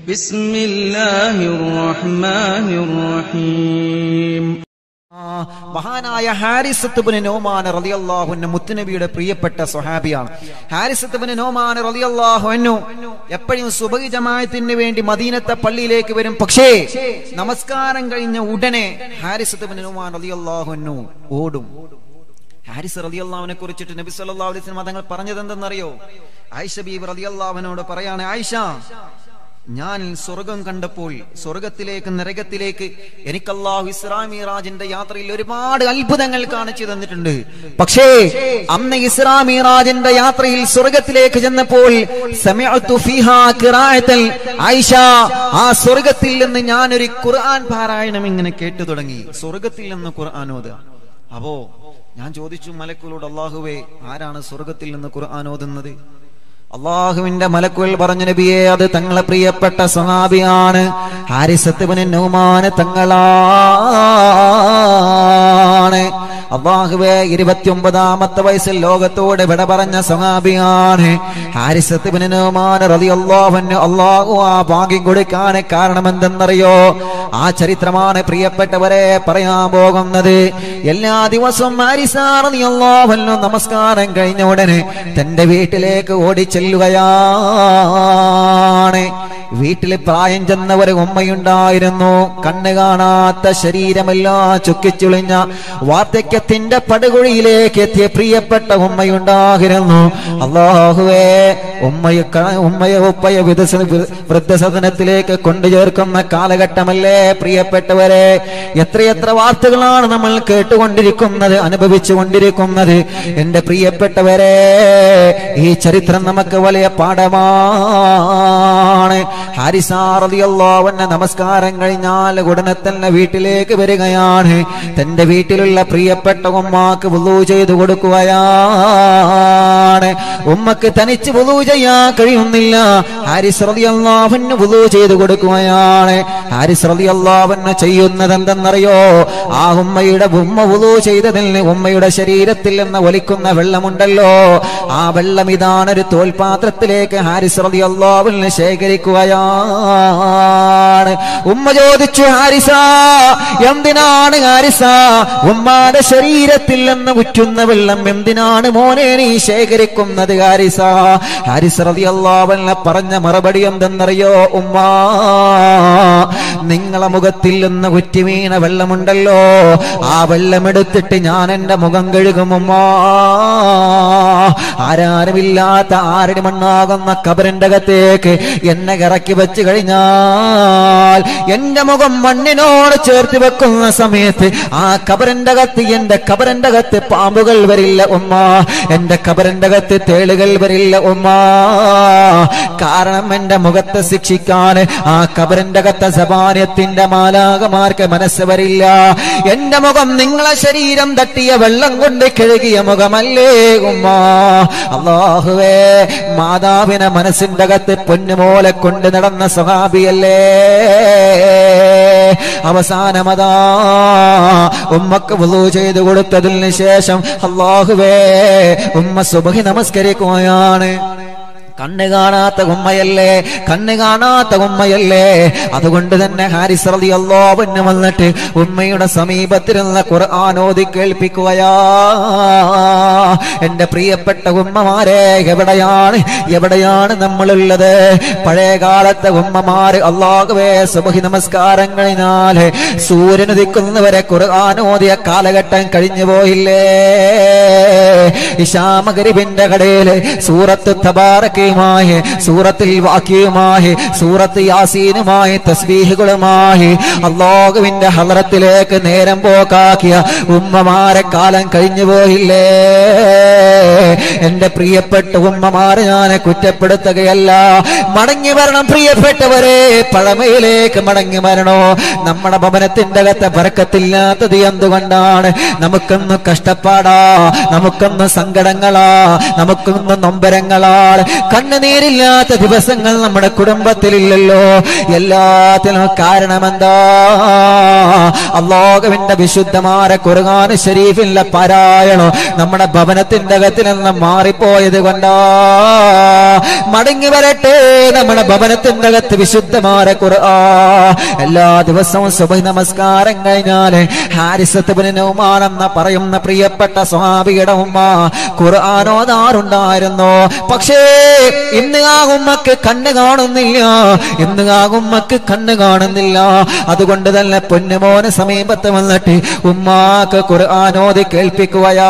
بسم الله الرحمن الرحيم ആ, മഹാനായ ഹാരിസത്തുബിന് നോമാൻ റളിയല്ലാഹുവിന്റെ മുത്തുനബിയുടെ പ്രിയപ്പെട്ട സ്വഹാബിയാണ് ഹാരിസത്തുബിന് നോമാൻ റളിയല്ലാഹുവിനു എപ്പോഴും സുബഹി ജമാഅത്തിന് വേണ്ടി മദീനത്തെ പള്ളിയിലേക്ക് വരും പക്ഷേ നമസ്കാരം കഴിഞ്ഞ ഉടനെ ഹാരിസത്തുബിന് നോമാൻ റളിയല്ലാഹുവിനു ഓടും ഹാരിസ് റളിയല്ലാഹുവിനെ കുറിച്ചിട്ട് നബി സല്ലല്ലാഹു അലൈഹി വസല്ലം തങ്ങൾ പറഞ്ഞത് എന്തെന്നറിയോ ആയിഷ ബീബി റളിയല്ലാഹുവിനോട് പറയാണ് ആയിഷ ഞാൻ സ്വർഗം കണ്ടപ്പോൾ സ്വർഗത്തിലേക്ക് നരകത്തിലേക്ക് എനിക്ക് അള്ളാഹു ഇസ്രാമീറാജിന്റെ യാത്രയിൽ ഒരുപാട് അത്ഭുതങ്ങൾ കാണിച്ചു തന്നിട്ടുണ്ട് പക്ഷേ അന്ന് ഇസ്രാമീറാജിന്റെ യാത്രയിൽ സ്വർഗത്തിലേക്ക് ചെന്നപ്പോൾ സമിഅ്തു ഫീഹാ ഖിറാഅത്തൽ ആയിഷ ആ സ്വർഗത്തിൽ നിന്ന് ഞാൻ ഒരു ഖുർആൻ പാരായണം ഇങ്ങനെ കേട്ടു തുടങ്ങി സ്വർഗത്തിൽ നിന്ന് ഖുർആൻ ഓതുക അപ്പോ ഞാൻ ചോദിച്ചു മലക്കുകളോട് അള്ളാഹുവേ ആരാണ് സ്വർഗത്തിൽ നിന്ന് ഖുർആൻ ഓതുന്നത് അള്ളാഹുവിന്റെ മലക്കുകൾ പറഞ്ഞു നബിയെ അത് തങ്ങളെ പ്രിയപ്പെട്ട സഹാബിയാണ് ഹാരിസത്തുബിന് നൗമാന് തങ്ങളാണ് അള്ളാഹുവെ ഇരുപത്തിയൊമ്പതാമത്തെ വയസ്സിൽ ലോകത്തോട് വിട പറഞ്ഞ സഹാബിയാണ് ഹാരിസത്തുബിന് നൗമാൻ റളിയല്ലാഹുവിന് അള്ളാഹു ആ ഭാഗ്യം കൊടുക്കാൻ കാരണം എന്തെന്നറിയോ ആ ചരിത്രമാണ് പ്രിയപ്പെട്ടവരെ പറയാൻ പോകുന്നത് എല്ലാ ദിവസവും ഹാരിസാ റളിയല്ലാഹുവിന് നമസ്കാരം കഴിഞ്ഞ ഉടനെ തന്റെ വീട്ടിലേക്ക് ഓടിച്ചെല്ലുകയാണ് വീട്ടിൽ പ്രായം ചെന്ന ഒരു ഉമ്മയുണ്ടായിരുന്നു കണ്ണ് കാണാത്ത ശരീരമെല്ലാം ചുക്കിച്ചുളിഞ്ഞ വാർദ്ധക്യത്തിന്റെ പടുകുഴിയിലേക്ക് എത്തിയ പ്രിയപ്പെട്ട ഉമ്മയുണ്ടായിരുന്നു അള്ളാഹുവേ ഉമ്മയെ ക- ഉമ്മയെ ഉപ്പയെ വിധസ വൃദ്ധസദനത്തിലേക്ക് കൊണ്ടുചേർക്കുന്ന കാലഘട്ടമല്ലേ പ്രിയപ്പെട്ടവരെ എത്രയെത്ര വാർത്തകളാണ് നമ്മൾ കേട്ടുകൊണ്ടിരിക്കുന്നത് അനുഭവിച്ചു കൊണ്ടിരിക്കുന്നത് എന്റെ പ്രിയപ്പെട്ടവരെ ഈ ചരിത്രം നമുക്ക് വലിയ പാഠമാണ് ഹാരിസാറിയല്ലോവന്നെ നമസ്കാരം കഴിഞ്ഞാൽ ഉടനെ തന്നെ വീട്ടിലേക്ക് വരികയാണ് തന്റെ വീട്ടിലുള്ള പ്രിയപ്പെട്ട ഉമ്മാക്ക് വുളു ചെയ്തു കൊടുക്കുകയാണ് ഉമ്മക്ക് തനിച്ച് വുളു ചെയ്യാൻ കഴിയുന്നില്ല ഹാരിസ് റളിയല്ലാഹുവിന് വുളു ചെയ്തു കൊടുക്കുകയാണ് ഹാരിസ് റളിയല്ലാഹുവിന് ചെയ്യുന്നത് എന്തെന്നറിയോ ആ ഉമ്മയുടെ ഉമ്മ വുളു ചെയ്തതിൽ ഉമ്മയുടെ ശരീരത്തിൽ നിന്ന് ഒലിക്കുന്ന വെള്ളമുണ്ടല്ലോ ആ വെള്ളം ഇതാണ് ഒരു തോൽപാത്രത്തിലേക്ക് ഹാരിസ് റളിയല്ലാഹുവിന് ശേഖരിക്കുകയാണ് ഉമ്മ ചോദിച്ചു ഹാരിസ എന്തിനാണ് ഹാരിസ ഉമ്മാന്റെ ശരീരത്തിൽ നിന്ന് ഉറ്റുന്ന വെള്ളം എന്തിനാണ് മോനെ നീ ശേഖരിക്കുന്നത് ഹാരിസ ഹാരിസ് റളിയല്ലാഹുവിന് പറഞ്ഞ മറുപടി എന്തെന്നറിയോ ഉമ്മ നിങ്ങളെ മുഖത്തിൽ നിന്ന് ഉറ്റി വീണ വെള്ളമുണ്ടല്ലോ ആ വെള്ളമെടുത്തിട്ട് ഞാൻ എന്റെ മുഖം കഴുകും ഉമ്മ ആരാരുമില്ലാത്ത ആരുടെ മണ്ണാകുന്ന കബറിന്റെ അകത്തേക്ക് എന്നെ ഇറക്കി വെച്ച് കഴിഞ്ഞാൽ എന്റെ മുഖം മണ്ണിനോട് ചേർത്ത് വെക്കുന്ന സമയത്ത് ആ കബറിന്റെ അകത്ത് എന്റെ കബറിന്റെ അകത്ത് പാമ്പുകൾ വരില്ല ഉമ്മ എന്റെ കബറിന്റെ അകത്ത് തേളുകൾ വരില്ല ഉമ്മ കാരണം എന്റെ മുഖത്തെ ശിക്ഷിക്കാൻ ആ കബറിന്റെ അകത്തെ സബാനത്തിന്റെ മാലാകമാർക്ക് മനസ്സ് വരില്ല എന്റെ മുഖം നിങ്ങളെ ശരീരം തട്ടിയ വെള്ളം കൊണ്ട് കഴുകിയ മുഖമല്ലേ ഉമ്മ അള്ളാഹുവേ മാതാവിനെ മനസ്സിന്റെ അകത്ത് പൊന്നുമോലെ കൊണ്ട് നടന്ന സ്വഹാബിയല്ലേ അവസാനമതാ ഉമ്മക്ക് വുളു ചെയ്തു കൊടുത്തതിന് ശേഷം അള്ളാഹുവേ ഉമ്മ സുബഹി നമസ്കരിക്കുകയാണ് കണ്ണ് കാണാത്ത ഉമ്മയല്ലേ കണ്ണ് കാണാത്ത ഉമ്മയല്ലേ അതുകൊണ്ട് തന്നെ ഹാരിസ് റളിയല്ലാഹുവിന് വന്നിട്ട് ഉമ്മയുടെ സമീപത്തിരുന്ന ഖുർആൻ ഓതി കേൾപ്പിക്കുകയാ എന്റെ പ്രിയപ്പെട്ട ഉമ്മമാരെ എവിടെയാണ് എവിടെയാണ് നമ്മളുള്ളത് പഴയ കാലത്തെ ഉമ്മമാര് അള്ളാഹുവേ സുബഹി നമസ്കാരം കഴിഞ്ഞാല് സൂര്യൻ ഉദിക്കുന്നവരെ ഖുർആൻ ഓതിയ കാലഘട്ടം കഴിഞ്ഞു പോയില്ലേ ഇഷാമഗരിബിന്റെ കടയില് സൂറത്ത് തബാറക്കയുമായി സൂറത്തിൽ വാക്യവുമായി സൂറത്ത് യാസീനുമായി തസ്ബീഹുകളുമായി അള്ളാഹുവിന്റെ ഹലറത്തിലേക്ക് നേരം പോക്കാക്കിയ ഉമ്മമാരെ കാലം കഴിഞ്ഞു പോയില്ലേ എന്റെ പ്രിയപ്പെട്ട ഉമ്മമാരെ ഞാൻ കുറ്റപ്പെടുത്തുകയല്ല മടങ്ങി വരണം പ്രിയപ്പെട്ടവരെ പഴമയിലേക്ക് മടങ്ങി വരണോ നമ്മുടെ ഭവനത്തിന്റെ അകത്തെ പറക്കത്തില്ലാത്തത് എന്തുകൊണ്ടാണ് നമുക്കൊന്ന് കഷ്ടപ്പാടാ നമുക്കൊന്ന് സങ്കടങ്ങളാ നമുക്കൊന്ന് നൊമ്പരങ്ങളാണ് കണ്ണുനീരില്ലാത്ത ദിവസങ്ങൾ നമ്മുടെ കുടുംബത്തിലില്ലല്ലോ എല്ലാത്തിനും കാരണമെന്താ അള്ളാഹുവിന്റെ വിശുദ്ധമാര കുറുകാന് ശരീഫില്ല പാരായണോ നമ്മുടെ ഭവനത്തിന്റെ അകത്തിൽ നിന്ന് മാറിപ്പോയത് കൊണ്ടാ മടങ്ങി വരട്ടെ നമ്മുടെ ഭവനത്തിന്റെ അകത്ത് വിശുദ്ധമാര ഖുർആ എല്ലാ ദിവസവും സുബഹി നമസ്കാരം കഴിഞ്ഞാല് ഹാരിസത്തുബിന് നൗമാനെന്ന പറയുന്ന പ്രിയപ്പെട്ട സ്വാമിയുടെ ഉമ്മ ഖുർആാനോദാറുണ്ടായിരുന്നു പക്ഷേ ഇന്ന് ആ ഉമ്മക്ക് കണ്ണ് കാണുന്നില്ല ഇന്ന് ആ ഉമ്മക്ക് കണ്ണ് കാണുന്നില്ല അതുകൊണ്ട് തന്നെ പൊന്നുമോന് സമീപത്ത് വന്നിട്ട് ഉമ്മാക്ക് ഖുർആാനോദി കേൾപ്പിക്കുകയാ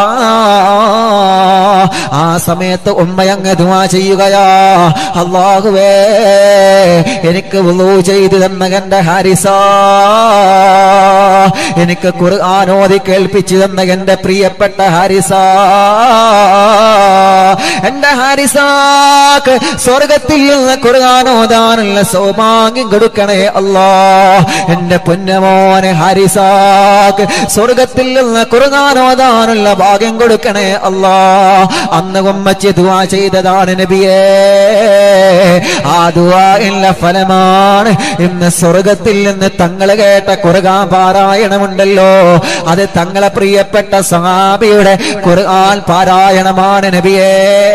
ആ സമയത്ത് ഉമ്മയങ്ങ് ദുവാ ചെയ്യുകയാ അള്ളാഹുവേ എനിക്ക് വുളൂ ചെയ്തു തന്ന എന്റെ ഹാരിസ എനിക്ക് ഖുർആാനോദി കേൾപ്പിച്ചു തന്ന എന്റെ പ്രിയപ്പെട്ട ഹാരിസ എന്റെ ഹാരിസാക്ക് സ്വർഗത്തിൽ നിന്ന് ഖുർആാനോദാനുള്ള സൗഭാഗ്യം കൊടുക്കണേ അല്ലാ എന്റെ പൊന്നമോനെ ഹാരിസാക്ക് സ്വർഗത്തിൽ നിന്ന് ഖുർആാനോദാനുള്ള ഭാഗ്യം കൊടുക്കണേ അല്ലാ അന്ന് ഉമ്മച്ചി ദുവാ ചെയ്തതാണ് നബിയേ ആ ദുവാഇന്റെ ഫലമാണ് ഇന്ന് സ്വർഗത്തിൽ നിന്ന് തങ്ങൾ കേട്ട ഖുർആൻ പാരായണമുണ്ടല്ലോ അത് തങ്ങളെ പ്രിയപ്പെട്ട സഹാബിയുടെ ഖുർആൻ പാരായണമാണ് നബിയേ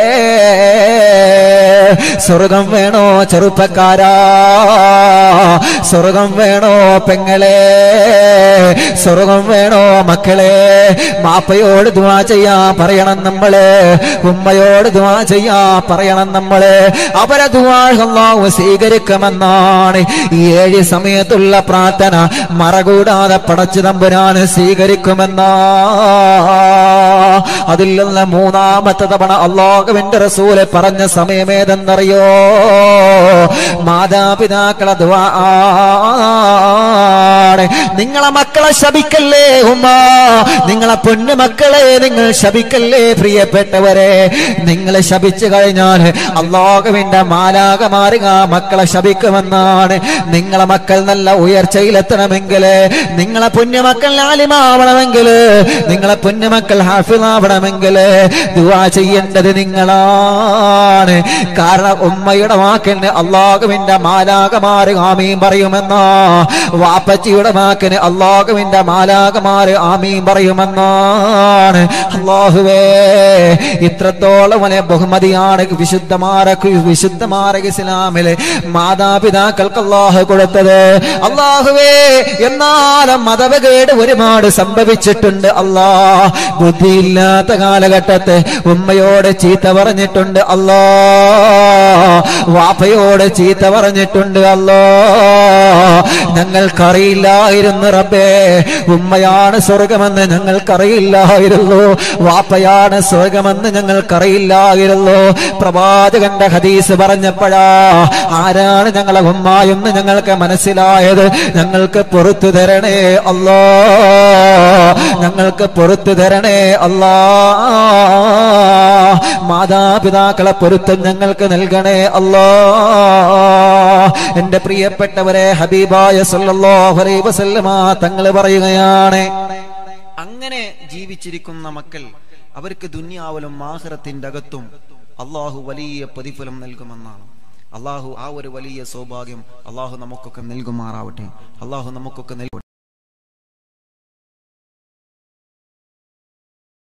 സ്വർഗം വേണോ ചെറുപ്പക്കാരാ സ്വർഗം വേണോ പെങ്ങളെ സ്വർഗം വേണോ മക്കളെ മാപ്പയോട് ദുവാ ചെയ്യാ പറയണം നമ്മള് ഉമ്മയോട് ദുവാ ചെയ്യാ പറയണം നമ്മള് അവരെ ദുവാഹു സ്വീകരിക്കുമെന്നാണ് ഈ ഏഴ് സമയത്തുള്ള പ്രാർത്ഥന മറകൂടാതെ പടച്ചു തമ്പുരാന് സ്വീകരിക്കുമെന്നാ അതിൽ നിന്ന് മൂന്നാമത്തെ തവണ അള്ളാഹുവിന്റെ റസൂല് പറഞ്ഞ സമയമേതെന്നറിയോ മാതാപിതാക്കളെ ദുആ ആണ് നിങ്ങളെ മക്കളെ ശപിക്കല്ലേ ഉമ്മ നിങ്ങളെ പൊന്നു മക്കളെ നിങ്ങൾ ശപിക്കല്ലേ പ്രിയപ്പെട്ടവരെ നിങ്ങൾ ശപിച്ചു കഴിഞ്ഞാൽ അള്ളാഹുവിന്റെ മാലാകമാറുക മക്കളെ ശപിക്കുമെന്നാണ് നിങ്ങളെ മക്കൾ നല്ല ഉയർച്ചയിലെത്തണമെങ്കിൽ നിങ്ങളെ പുണ്യമക്കൾ ആലിമാവണമെങ്കിൽ നിങ്ങളെ പുണ്യമക്കൾ ഹാഫിളാവണമെങ്കിൽ ദുവാ ചെയ്യേണ്ടത് നിങ്ങളാണ് കാരണം ഉമ്മയുടെ വാക്കിന് അള്ളാഹുവിന്റെ മാലാകമാര് ആമീൻ പറയുമെന്നാ വാപ്പച്ചിയുടെ വാക്കിന് അള്ളാഹുവിന്റെ മാലാകമാര് ആമീൻ പറയുമെന്നാണ് അള്ളാഹുവേ ഇത്രത്തോളം വലിയ ബഹുമതിയാണ് വിശുദ്ധമാരക്ക് വിശുദ്ധമാരക ഇസ്ലാമില് മാതാപിതാക്കൾക്ക് അള്ളാഹു കൊടുത്തത് അള്ളാഹുവേ എന്നാലും മതവകേട് ഒരുപാട് സംഭവിച്ചിട്ടുണ്ട് അല്ലാ ബുദ്ധിയില്ലാത്ത കാലഘട്ടത്തെ ഉമ്മയോട് ചീത്ത പറഞ്ഞിട്ടുണ്ട് അല്ലാ വാപ്പയോട് ചീത്ത പറഞ്ഞിട്ടുണ്ട് അല്ലോ ഞങ്ങൾക്കറിയില്ലായിരുന്നു റബ്ബേ ഉമ്മയാണ് സ്വർഗമെന്ന് ഞങ്ങൾക്കറിയില്ലായിരുന്നു വാപ്പയാണ് സ്വർഗമെന്ന് ഞങ്ങൾക്കറിയില്ലായിരുന്നു പ്രവാചകന്റെ ഹദീസ് പറഞ്ഞപ്പോഴാ ആരാണ് ഞങ്ങളെ ഉമ്മ എന്ന് ഞങ്ങൾക്ക് മനസ്സിലായത് ഞങ്ങൾക്ക് പുറത്തു തരണേ അല്ലോ ഞങ്ങൾക്ക് പുറത്തു തരണേ അല്ലാ മാതാപിതാക്കളെ പൊരുത്തം ഞങ്ങൾക്ക് നൽകണേ അല്ലോ എന്റെ പ്രിയപ്പെട്ടവരെ ഹബീബായ സല്ലല്ലാഹു അലൈഹി വസല്ലമ തങ്ങൾ പറയുകയാണ് അങ്ങനെ ജീവിച്ചിരിക്കുന്ന മക്കൾ അവർക്ക് ദുന്യാവിലും ആഖിറത്തിന്റെ അകത്തും അള്ളാഹു വലിയ പ്രതിഫലം നൽകുമെന്നാണ് അള്ളാഹു ആ ഒരു വലിയ സൗഭാഗ്യം അള്ളാഹു നമുക്കൊക്കെ നൽകുമാറാവട്ടെ അള്ളാഹു നമുക്കൊക്കെ നൽകും